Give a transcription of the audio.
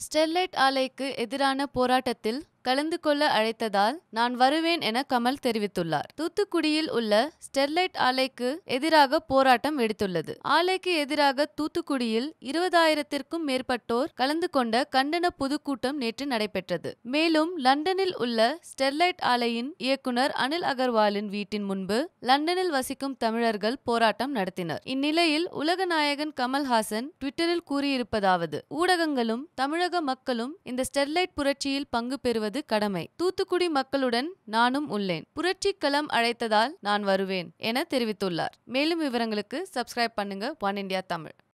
Sterlite ஆலைக்கு எதிரான போராட்டத்தில் கலந்து கொள்ள அழைத்ததால் நான் வருவேன் என கமல் தெரிவித்துள்ளார் தூத்துக்குடியில் உள்ள ஸ்டெர்லைட் ஆலைக்கு எதிராக போராட்டம் வெடித்துள்ளது ஆலைக்கு எதிராக தூத்துக்குடியில் இருபதாயிரத்திற்கும் மேற்பட்டோர் கலந்து கொண்ட கண்டன பொதுக்கூட்டம் நேற்று நடைபெற்றது மேலும் லண்டனில் உள்ள ஸ்டெர்லைட் ஆலையின் இயக்குனர் அனில் அகர்வாலின் வீட்டின் முன்பு லண்டனில் வசிக்கும் தமிழர்கள் போராட்டம் நடத்தினர் இந்நிலையில் உலகநாயகன் கமல்ஹாசன் ட்விட்டரில் கூறியிருப்பதாவது ஊடகங்களும் தமிழக மக்களும் இந்த ஸ்டெர்லைட் புரட்சியில் பங்கு பெறுவது கடமை தூத்துக்குடி மக்களுடன் நானும் உள்ளேன் புரட்சி களம் அழைத்ததால் நான் வருவேன் என தெரிவித்துள்ளார் மேலும் விவரங்களுக்கு சப்ஸ்கிரைப் பண்ணுங்க ஒன் இந்தியா தமிழ்